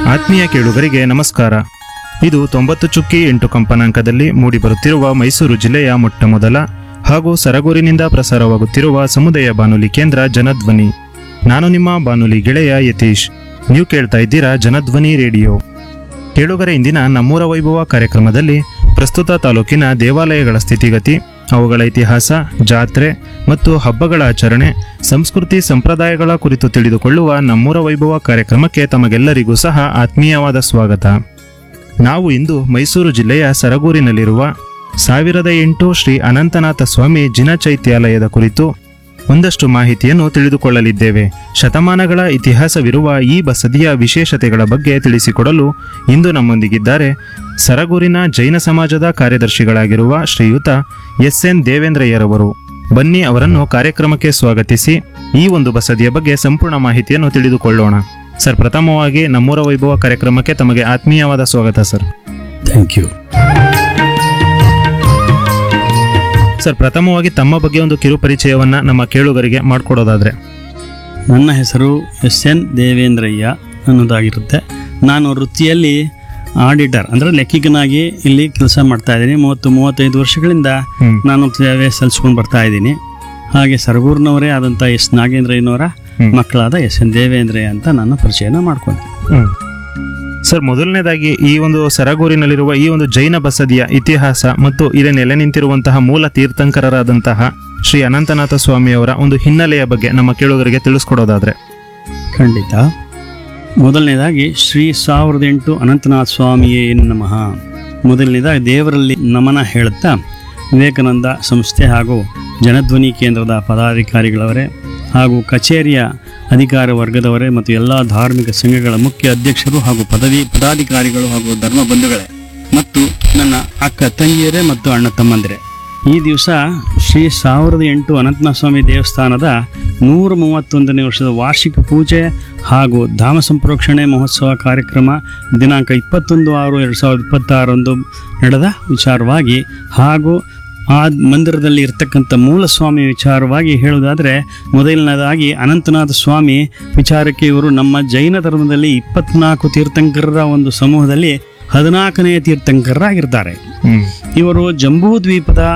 ಆತ್ಮೀಯ ಕೇಳುಗರಿಗೆ ನಮಸ್ಕಾರ ಇದು ತೊಂಬತ್ತು ಚುಕ್ಕಿ ಎಂಟು ಕಂಪನಾಂಕದಲ್ಲಿ ಮೂಡಿಬರುತ್ತಿರುವ ಮೈಸೂರು ಜಿಲ್ಲೆಯ ಮೊಟ್ಟಮೊದಲ ಹಾಗೂ ಸರಗೂರಿನಿಂದ ಪ್ರಸಾರವಾಗುತ್ತಿರುವ ಸಮುದಾಯ ಬಾನುಲಿ ಕೇಂದ್ರ ಜನಧ್ವನಿ ನಾನು ನಿಮ್ಮ ಬಾನುಲಿ ಗೆಳೆಯ ಯತೀಶ್ ನೀವು ಕೇಳ್ತಾ ಇದ್ದೀರಾ ಜನಧ್ವನಿ ರೇಡಿಯೋ ಕೇಳುಗರ ಇಂದಿನ ನಮ್ಮೂರ ವೈಭವ ಕಾರ್ಯಕ್ರಮದಲ್ಲಿ ಪ್ರಸ್ತುತ ತಾಲೂಕಿನ ದೇವಾಲಯಗಳ ಸ್ಥಿತಿಗತಿ ಅವುಗಳ ಇತಿಹಾಸ ಜಾತ್ರೆ ಮತ್ತು ಹಬ್ಬಗಳ ಆಚರಣೆ ಸಂಸ್ಕೃತಿ ಸಂಪ್ರದಾಯಗಳ ಕುರಿತು ತಿಳಿದುಕೊಳ್ಳುವ ನಮ್ಮೂರ ವೈಭವ ಕಾರ್ಯಕ್ರಮಕ್ಕೆ ತಮಗೆಲ್ಲರಿಗೂ ಸಹ ಆತ್ಮೀಯವಾದ ಸ್ವಾಗತ ನಾವು ಇಂದು ಮೈಸೂರು ಜಿಲ್ಲೆಯ ಸರಗೂರಿನಲ್ಲಿರುವ ಸಾವಿರದ ಎಂಟು ಶ್ರೀ ಅನಂತನಾಥ ಸ್ವಾಮಿ ಜಿನ ಚೈತ್ಯಾಲಯದ ಕುರಿತು ಒಂದಷ್ಟು ಮಾಹಿತಿಯನ್ನು ತಿಳಿದುಕೊಳ್ಳಲಿದ್ದೇವೆ ಶತಮಾನಗಳ ಇತಿಹಾಸವಿರುವ ಈ ಬಸದಿಯ ವಿಶೇಷತೆಗಳ ಬಗ್ಗೆ ತಿಳಿಸಿಕೊಡಲು ಇಂದು ನಮ್ಮೊಂದಿಗಿದ್ದಾರೆ ಸರಗೂರಿನ ಜೈನ ಸಮಾಜದ ಕಾರ್ಯದರ್ಶಿಗಳಾಗಿರುವ ಶ್ರೀಯುತ ಎಸ್ ಎನ್ ದೇವೇಂದ್ರಯ್ಯರವರು ಬನ್ನಿ ಅವರನ್ನು ಕಾರ್ಯಕ್ರಮಕ್ಕೆ ಸ್ವಾಗತಿಸಿ ಈ ಒಂದು ಬಸದಿಯ ಬಗ್ಗೆ ಸಂಪೂರ್ಣ ಮಾಹಿತಿಯನ್ನು ತಿಳಿದುಕೊಳ್ಳೋಣ ಸರ್ ಪ್ರಥಮವಾಗಿ ನಮ್ಮೂರ ವೈಭವ ಕಾರ್ಯಕ್ರಮಕ್ಕೆ ತಮಗೆ ಆತ್ಮೀಯವಾದ ಸ್ವಾಗತ ಸರ್ ಥ್ಯಾಂಕ್ ಯು ಸರ್ ಪ್ರಥಮವಾಗಿ ತಮ್ಮ ಬಗ್ಗೆ ಒಂದು ಕಿರು ಪರಿಚಯವನ್ನ ನಮ್ಮ ಕೇಳುಗರಿಗೆ ಮಾಡಿಕೊಡೋದಾದ್ರೆ ನನ್ನ ಹೆಸರು ಎಸ್ ಎನ್ ದೇವೇಂದ್ರಯ್ಯ ಅನ್ನೋದಾಗಿರುತ್ತೆ ನಾನು ವೃತ್ತಿಯಲ್ಲಿ ಆಡಿಟರ್ ಅಂದರೆ ಲೆಕ್ಕಿಗನಾಗಿ ಇಲ್ಲಿ ಕೆಲಸ ಮಾಡ್ತಾ ಇದ್ದೀನಿ ಮೂವತ್ತು ಮೂವತ್ತೈದು ವರ್ಷಗಳಿಂದ ಹ್ಮ್ ನಾನು ಸೇವೆ ಸಲ್ಲಿಸ್ಕೊಂಡು ಬರ್ತಾ ಇದ್ದೀನಿ ಹಾಗೆ ಸರಗೂರಿನವರೇ ಆದಂಥ ಎಸ್ ನಾಗೇಂದ್ರಯ್ಯನವರ ಹ್ಮ್. ಮಕ್ಕಳಾದ ಎಸ್ ಎನ್ ದೇವೇಂದ್ರಯ್ಯ ಅಂತ ನಾನು ಪರಿಚಯನ ಮಾಡ್ಕೊಂಡೆ ಹ್ಮ್. ಸರ್ ಮೊದಲನೇದಾಗಿ ಈ ಒಂದು ಸರಗೂರಿನಲ್ಲಿರುವ ಈ ಒಂದು ಜೈನ ಬಸದಿಯ ಇತಿಹಾಸ ಮತ್ತು ಇಲ್ಲಿ ನೆಲೆ ನಿಂತಿರುವಂತಹ ಮೂಲ ತೀರ್ಥಂಕರರಾದಂತಹ ಶ್ರೀ ಅನಂತನಾಥ ಸ್ವಾಮಿಯವರ ಒಂದು ಹಿನ್ನೆಲೆಯ ಬಗ್ಗೆ ನಮ್ಮ ಕೇಳುಗರಿಗೆ ತಿಳಿಸ್ಕೊಡೋದಾದ್ರೆ ಖಂಡಿತ ಮೊದಲನೇದಾಗಿ ಶ್ರೀ ಸಾವಿರದ ಎಂಟು ಅನಂತನಾಥ ಸ್ವಾಮಿಯೇ ನಮಃ ಮೊದಲನೇದಾಗಿ ದೇವರಲ್ಲಿ ನಮನ ಹೇಳುತ್ತಾ ವಿವೇಕಾನಂದ ಸಂಸ್ಥೆ ಹಾಗೂ ಜನಧ್ವನಿ ಕೇಂದ್ರದ ಪದಾಧಿಕಾರಿಗಳವರೇ ಹಾಗೂ ಕಚೇರಿಯ ಅಧಿಕಾರ ವರ್ಗದವರೇ ಮತ್ತು ಎಲ್ಲ ಧಾರ್ಮಿಕ ಸಂಘಗಳ ಮುಖ್ಯ ಅಧ್ಯಕ್ಷರು ಹಾಗೂ ಪದವಿ ಪದಾಧಿಕಾರಿಗಳು ಹಾಗೂ ಧರ್ಮ ಬಂಧುಗಳೇ ಮತ್ತು ನನ್ನ ಅಕ್ಕ ತಂಗಿಯರೇ ಮತ್ತು ಅಣ್ಣ ತಮ್ಮಂದಿರೇ ಈ ದಿವಸ ಶ್ರೀ ಸಾವಿರದ ಎಂಟು ಅನಂತನಾಥ ಸ್ವಾಮಿ ದೇವಸ್ಥಾನದ ನೂರ ಮೂವತ್ತೊಂದನೇ ವರ್ಷದ ವಾರ್ಷಿಕ ಪೂಜೆ ಹಾಗೂ ಧಾಮ ಸಂಪ್ರೋಕ್ಷಣೆ ಮಹೋತ್ಸವ ಕಾರ್ಯಕ್ರಮ ದಿನಾಂಕ ಇಪ್ಪತ್ತೊಂದು ಆರು ಎರಡು ಸಾವಿರದ ಇಪ್ಪತ್ತಾರರಂದು ನಡೆದ ವಿಚಾರವಾಗಿ ಹಾಗೂ ಆ ಮಂದಿರದಲ್ಲಿ ಇರ್ತಕ್ಕಂಥ ಮೂಲ ಸ್ವಾಮಿ ವಿಚಾರವಾಗಿ ಹೇಳುವುದಾದರೆ ಮೊದಲನೇದಾಗಿ ಅನಂತನಾಥ ಸ್ವಾಮಿ ವಿಚಾರಕ್ಕೆ ಇವರು ನಮ್ಮ ಜೈನ ಧರ್ಮದಲ್ಲಿ ಇಪ್ಪತ್ನಾಲ್ಕು ತೀರ್ಥಂಕರರ ಒಂದು ಸಮೂಹದಲ್ಲಿ ಹದಿನಾಲ್ಕನೆಯ ತೀರ್ಥಂಕರರಾಗಿರ್ತಾರೆ ಹ್ಮ್ ಇವರು ಜಂಬೂ ದ್ವೀಪದ